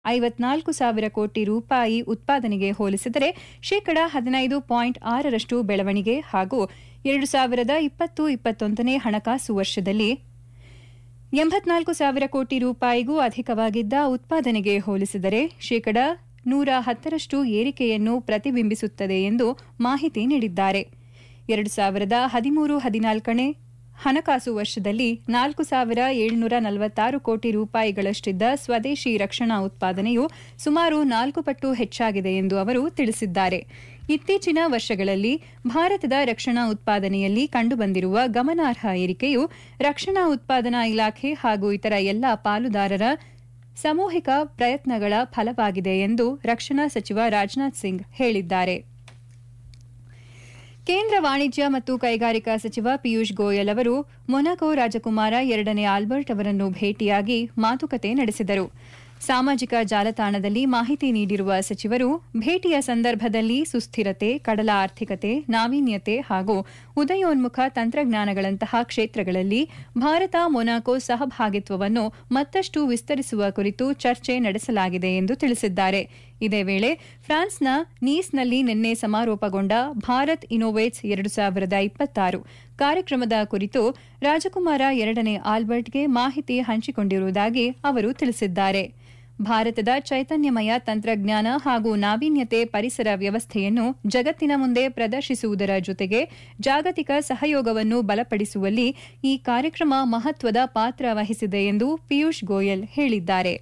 ಐವತ್ನಾಲ್ಕು ಸಾವಿರ ಕೋಟಿ ರೂಪಾಯಿ ಉತ್ಪಾದನೆಗೆ ಹೋಲಿಸಿದರೆ ಶೇಕಡ ಹದಿನೈದು ಪಾಯಿಂಟ್ ಆರರಷ್ಟು ಬೆಳವಣಿಗೆ ಹಾಗೂ ಎರಡು ಸಾವಿರದ ಇಪ್ಪತ್ತು ಇಪ್ಪತ್ತೊಂದನೇ ಹಣಕಾಸು ವರ್ಷದಲ್ಲಿ ಎಂಬತ್ನಾಲ್ಕು ಸಾವಿರ ಕೋಟಿ ರೂಪಾಯಿಗೂ ಅಧಿಕವಾಗಿದ್ದ ಉತ್ಪಾದನೆಗೆ ಹೋಲಿಸಿದರೆ ಶೇಕಡ ನೂರ ಹತ್ತರಷ್ಟು ಏರಿಕೆಯನ್ನು ಪ್ರತಿಬಿಂಬಿಸುತ್ತದೆ ಎಂದು ಮಾಹಿತಿ ನೀಡಿದ್ದಾರೆ ಎರಡು ಸಾವಿರದ ಹದಿಮೂರು ಹದಿನಾಲ್ಕನೇ ಹಣಕಾಸು ವರ್ಷದಲ್ಲಿ ನಾಲ್ಕು ಸಾವಿರ ಏಳುನೂರ ನಲವತ್ತಾರು ಕೋಟಿ ರೂಪಾಯಿಗಳಷ್ಟಿದ್ದ ಸ್ವದೇಶಿ ರಕ್ಷಣಾ ಉತ್ಪಾದನೆಯು ಸುಮಾರು ನಾಲ್ಕು ಪಟ್ಟು ಹೆಚ್ಚಾಗಿದೆ ಎಂದು ಅವರು ತಿಳಿಸಿದ್ದಾರೆ ಇತ್ತೀಚಿನ ವರ್ಷಗಳಲ್ಲಿ ಭಾರತದ ರಕ್ಷಣಾ ಉತ್ಪಾದನೆಯಲ್ಲಿ ಕಂಡುಬಂದಿರುವ ಗಮನಾರ್ಹ ಏರಿಕೆಯು ರಕ್ಷಣಾ ಉತ್ಪಾದನಾ ಇಲಾಖೆ ಹಾಗೂ ಇತರ ಎಲ್ಲ ಪಾಲುದಾರರ ಸಾಮೂಹಿಕ ಪ್ರಯತ್ನಗಳ ಫಲವಾಗಿದೆ ಎಂದು ರಕ್ಷಣಾ ಸಚಿವ ರಾಜನಾಥ್ ಸಿಂಗ್ ಹೇಳಿದ್ದಾರೆ ಕೇಂದ್ರ ವಾಣಿಜ್ಯ ಮತ್ತು ಕೈಗಾರಿಕಾ ಸಚಿವ ಪಿಯೂಷ್ ಗೋಯಲ್ ಅವರು ಮೊನಾಕೋ ರಾಜಕುಮಾರ ಎರಡನೇ ಆಲ್ಬರ್ಟ್ ಅವರನ್ನು ಭೇಟಿಯಾಗಿ ಮಾತುಕತೆ ನಡೆಸಿದರು ಸಾಮಾಜಿಕ ಜಾಲತಾಣದಲ್ಲಿ ಮಾಹಿತಿ ನೀಡಿರುವ ಸಚಿವರು ಭೇಟಿಯ ಸಂದರ್ಭದಲ್ಲಿ ಸುಸ್ಥಿರತೆ ಕಡಲ ಆರ್ಥಿಕತೆ ನಾವೀನ್ಯತೆ ಹಾಗೂ ಉದಯೋನ್ಮುಖ ತಂತ್ರಜ್ಞಾನಗಳಂತಹ ಕ್ಷೇತ್ರಗಳಲ್ಲಿ ಭಾರತ ಮೊನಾಕೋ ಸಹಭಾಗಿತ್ವವನ್ನು ಮತ್ತಷ್ಟು ವಿಸ್ತರಿಸುವ ಕುರಿತು ಚರ್ಚೆ ನಡೆಸಲಾಗಿದೆ ಎಂದು ತಿಳಿಸಿದ್ದಾರೆ ಇದೇ ವೇಳೆ ಫ್ರಾನ್ಸ್ನ ನೀಸ್ನಲ್ಲಿ ನಿನ್ನೆ ಸಮಾರೋಪಗೊಂಡ ಭಾರತ್ ಇನೋವೇಟ್ಸ್ ಎರಡು ಸಾವಿರದ ಇಪ್ಪತ್ತಾರು ಕಾರ್ಯಕ್ರಮದ ಕುರಿತು ರಾಜಕುಮಾರ ಎರಡನೇ ಆಲ್ಬರ್ಟ್ಗೆ ಮಾಹಿತಿ ಹಂಚಿಕೊಂಡಿರುವುದಾಗಿ ಅವರು ತಿಳಿಸಿದ್ದಾರೆ ಭಾರತದ ಚೈತನ್ಯಮಯ ತಂತ್ರಜ್ಞಾನ ಹಾಗೂ ನಾವೀನ್ಯತೆ ಪರಿಸರ ವ್ಯವಸ್ಥೆಯನ್ನು ಜಗತ್ತಿನ ಮುಂದೆ ಪ್ರದರ್ಶಿಸುವುದರ ಜೊತೆಗೆ ಜಾಗತಿಕ ಸಹಯೋಗವನ್ನು ಬಲಪಡಿಸುವಲ್ಲಿ ಈ ಕಾರ್ಯಕ್ರಮ ಮಹತ್ವದ ಪಾತ್ರ ವಹಿಸಿದೆ ಎಂದು ಪಿಯೂಷ್ ಗೋಯಲ್ ಹೇಳಿದ್ದಾರೆ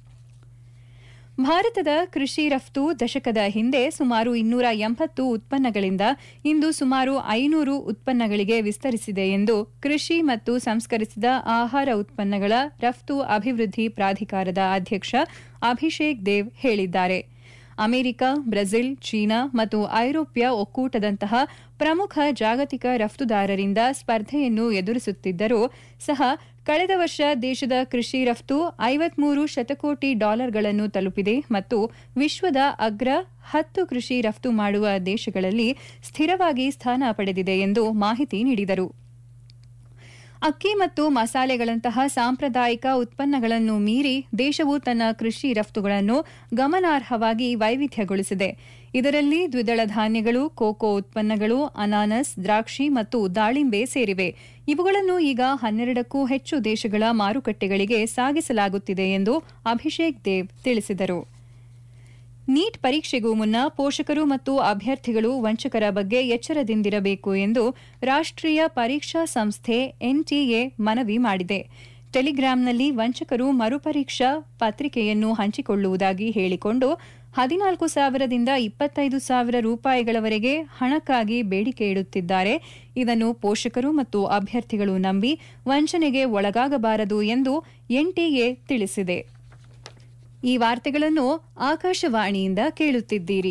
ಭಾರತದ ಕೃಷಿ ರಫ್ತು ದಶಕದ ಹಿಂದೆ ಸುಮಾರು ಇನ್ನೂರ ಎಂಬತ್ತು ಉತ್ಪನ್ನಗಳಿಂದ ಇಂದು ಸುಮಾರು ಐನೂರು ಉತ್ಪನ್ನಗಳಿಗೆ ವಿಸ್ತರಿಸಿದೆ ಎಂದು ಕೃಷಿ ಮತ್ತು ಸಂಸ್ಕರಿಸಿದ ಆಹಾರ ಉತ್ಪನ್ನಗಳ ರಫ್ತು ಅಭಿವೃದ್ಧಿ ಪ್ರಾಧಿಕಾರದ ಅಧ್ಯಕ್ಷ ಅಭಿಷೇಕ್ ದೇವ್ ಹೇಳಿದ್ದಾರೆ ಅಮೆರಿಕ ಬ್ರೆಜಿಲ್ ಚೀನಾ ಮತ್ತು ಐರೋಪ್ಯ ಒಕ್ಕೂಟದಂತಹ ಪ್ರಮುಖ ಜಾಗತಿಕ ರಫ್ತುದಾರರಿಂದ ಸ್ಪರ್ಧೆಯನ್ನು ಎದುರಿಸುತ್ತಿದ್ದರೂ ಸಹ ಕಳೆದ ವರ್ಷ ದೇಶದ ಕೃಷಿ ರಫ್ತು ಐವತ್ಮೂರು ಶತಕೋಟಿ ಡಾಲರ್ಗಳನ್ನು ತಲುಪಿದೆ ಮತ್ತು ವಿಶ್ವದ ಅಗ್ರ ಹತ್ತು ಕೃಷಿ ರಫ್ತು ಮಾಡುವ ದೇಶಗಳಲ್ಲಿ ಸ್ಥಿರವಾಗಿ ಸ್ಥಾನ ಪಡೆದಿದೆ ಎಂದು ಮಾಹಿತಿ ನೀಡಿದರು ಅಕ್ಕಿ ಮತ್ತು ಮಸಾಲೆಗಳಂತಹ ಸಾಂಪ್ರದಾಯಿಕ ಉತ್ಪನ್ನಗಳನ್ನು ಮೀರಿ ದೇಶವು ತನ್ನ ಕೃಷಿ ರಫ್ತುಗಳನ್ನು ಗಮನಾರ್ಹವಾಗಿ ವೈವಿಧ್ಯಗೊಳಿಸಿದೆ ಇದರಲ್ಲಿ ದ್ವಿದಳ ಧಾನ್ಯಗಳು ಕೋಕೋ ಉತ್ಪನ್ನಗಳು ಅನಾನಸ್ ದ್ರಾಕ್ಷಿ ಮತ್ತು ದಾಳಿಂಬೆ ಸೇರಿವೆ ಇವುಗಳನ್ನು ಈಗ ಹನ್ನೆರಡಕ್ಕೂ ಹೆಚ್ಚು ದೇಶಗಳ ಮಾರುಕಟ್ಟೆಗಳಿಗೆ ಸಾಗಿಸಲಾಗುತ್ತಿದೆ ಎಂದು ಅಭಿಷೇಕ್ ದೇವ್ ತಿಳಿಸಿದರು ನೀಟ್ ಪರೀಕ್ಷೆಗೂ ಮುನ್ನ ಪೋಷಕರು ಮತ್ತು ಅಭ್ಯರ್ಥಿಗಳು ವಂಚಕರ ಬಗ್ಗೆ ಎಚ್ಚರದಿಂದಿರಬೇಕು ಎಂದು ರಾಷ್ಟ್ರೀಯ ಪರೀಕ್ಷಾ ಸಂಸ್ಥೆ ಎನ್ಟಿಎ ಮನವಿ ಮಾಡಿದೆ ಟೆಲಿಗ್ರಾಂನಲ್ಲಿ ವಂಚಕರು ಮರುಪರೀಕ್ಷಾ ಪತ್ರಿಕೆಯನ್ನು ಹಂಚಿಕೊಳ್ಳುವುದಾಗಿ ಹೇಳಿಕೊಂಡು ಹದಿನಾಲ್ಕು ಸಾವಿರದಿಂದ ಇಪ್ಪತ್ತೈದು ಸಾವಿರ ರೂಪಾಯಿಗಳವರೆಗೆ ಹಣಕ್ಕಾಗಿ ಬೇಡಿಕೆ ಇಡುತ್ತಿದ್ದಾರೆ ಇದನ್ನು ಪೋಷಕರು ಮತ್ತು ಅಭ್ಯರ್ಥಿಗಳು ನಂಬಿ ವಂಚನೆಗೆ ಒಳಗಾಗಬಾರದು ಎಂದು ಎನ್ಟಿಎ ತಿಳಿಸಿದೆ ಈ ವಾರ್ತೆಗಳನ್ನು ಆಕಾಶವಾಣಿಯಿಂದ ಕೇಳುತ್ತಿದ್ದೀರಿ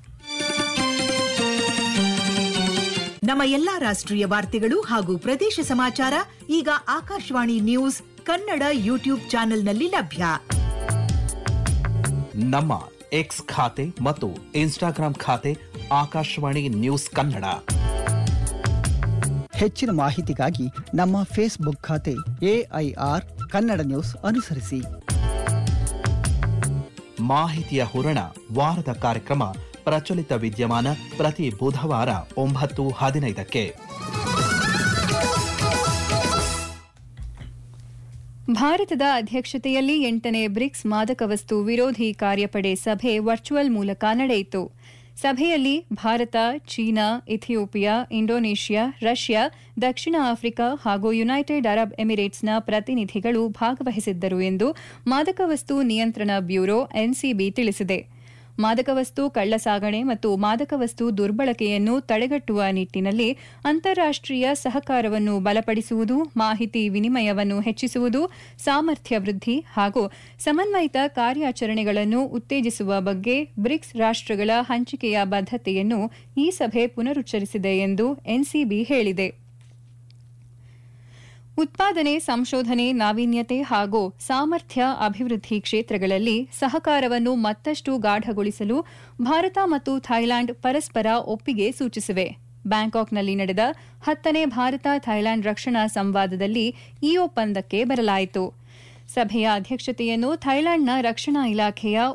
ನಮ್ಮ ಎಲ್ಲಾ ರಾಷ್ಟ್ರೀಯ ವಾರ್ತೆಗಳು ಹಾಗೂ ಪ್ರದೇಶ ಸಮಾಚಾರ ಈಗ ಆಕಾಶವಾಣಿ ನ್ಯೂಸ್ ಕನ್ನಡ ಯೂಟ್ಯೂಬ್ ಚಾನೆಲ್ನಲ್ಲಿ ಲಭ್ಯ ನಮ್ಮ ಎಕ್ಸ್ ಖಾತೆ ಮತ್ತು ಇನ್ಸ್ಟಾಗ್ರಾಂ ಖಾತೆ ಆಕಾಶವಾಣಿ ನ್ಯೂಸ್ ಕನ್ನಡ ಹೆಚ್ಚಿನ ಮಾಹಿತಿಗಾಗಿ ನಮ್ಮ ಫೇಸ್ಬುಕ್ ಖಾತೆ ಎಐಆರ್ ಕನ್ನಡ ನ್ಯೂಸ್ ಅನುಸರಿಸಿ ಮಾಹಿತಿಯ ಹೂರಣ ವಾರದ ಕಾರ್ಯಕ್ರಮ ಪ್ರಚಲಿತ ವಿದ್ಯಮಾನ ಪ್ರತಿ ಬುಧವಾರ ಒಂಬತ್ತು ಹದಿನೈದಕ್ಕೆ ಭಾರತದ ಅಧ್ಯಕ್ಷತೆಯಲ್ಲಿ ಎಂಟನೇ ಬ್ರಿಕ್ಸ್ ಮಾದಕ ವಸ್ತು ವಿರೋಧಿ ಕಾರ್ಯಪಡೆ ಸಭೆ ವರ್ಚುವಲ್ ಮೂಲಕ ನಡೆಯಿತು ಸಭೆಯಲ್ಲಿ Bharat China Ethiopia Indonesia Russia ದಕ್ಷಿಣ ಆಫ್ರಿಕಾ ಹಾಗೂ ಯುನೈಟೆಡ್ ಅರಬ್ ಎಮಿರೇಟ್ಸ್ನ ಪ್ರತಿನಿಧಿಗಳು ಭಾಗವಹಿಸಿದ್ದರು ಎಂದು ಮಾದಕ ವಸ್ತು ನಿಯಂತ್ರಣ ಬ್ಯೂರೋ ಎನ್ಸಿಬಿ ತಿಳಿಸಿದೆ ಮಾದಕ ವಸ್ತು ಕಳ್ಳಸಾಗಣೆ ಮತ್ತು ಮಾದಕ ವಸ್ತು ದುರ್ಬಳಕೆಯನ್ನು ತಡೆಗಟ್ಟುವ ನಿಟ್ಟಿನಲ್ಲಿ ಅಂತಾರಾಷ್ಟೀಯ ಸಹಕಾರವನ್ನು ಬಲಪಡಿಸುವುದು ಮಾಹಿತಿ ವಿನಿಮಯವನ್ನು ಹೆಚ್ಚಿಸುವುದು ಸಾಮರ್ಥ್ಯ ವೃದ್ಧಿ ಹಾಗೂ ಸಮನ್ವಯಿತ ಕಾರ್ಯಾಚರಣೆಗಳನ್ನು ಉತ್ತೇಜಿಸುವ ಬಗ್ಗೆ ಬ್ರಿಕ್ಸ್ ರಾಷ್ಟ್ರಗಳ ಹಂಚಿಕೆಯ ಬದ್ಧತೆಯನ್ನು ಈ ಸಭೆ ಪುನರುಚ್ಚರಿಸಿದೆ ಎಂದು ಎನ್ಸಿಬಿ ಹೇಳಿದೆ ಉತ್ಪಾದನೆ ಸಂಶೋಧನೆ ನಾವೀನ್ಯತೆ ಹಾಗೂ ಸಾಮರ್ಥ್ಯ ಅಭಿವೃದ್ಧಿ ಕ್ಷೇತ್ರಗಳಲ್ಲಿ ಸಹಕಾರವನ್ನು ಮತ್ತಷ್ಟು ಗಾಢಗೊಳಿಸಲು ಭಾರತ ಮತ್ತು ಥೈಲ್ಯಾಂಡ್ ಪರಸ್ಪರ ಒಪ್ಪಿಗೆ ಸೂಚಿಸಿವೆ ಬ್ಯಾಂಕಾಕ್ನಲ್ಲಿ ನಡೆದ ಹತ್ತನೇ ಭಾರತ ಥೈಲ್ಯಾಂಡ್ ರಕ್ಷಣಾ ಸಂವಾದದಲ್ಲಿ ಈ ಒಪ್ಪಂದಕ್ಕೆ ಬರಲಾಯಿತು ಸಭೆಯ ಅಧ್ಯಕ್ಷತೆಯನ್ನು ಥೈಲ್ಯಾಂಡ್ನ ರಕ್ಷಣಾ ಇಲಾಖೆಯ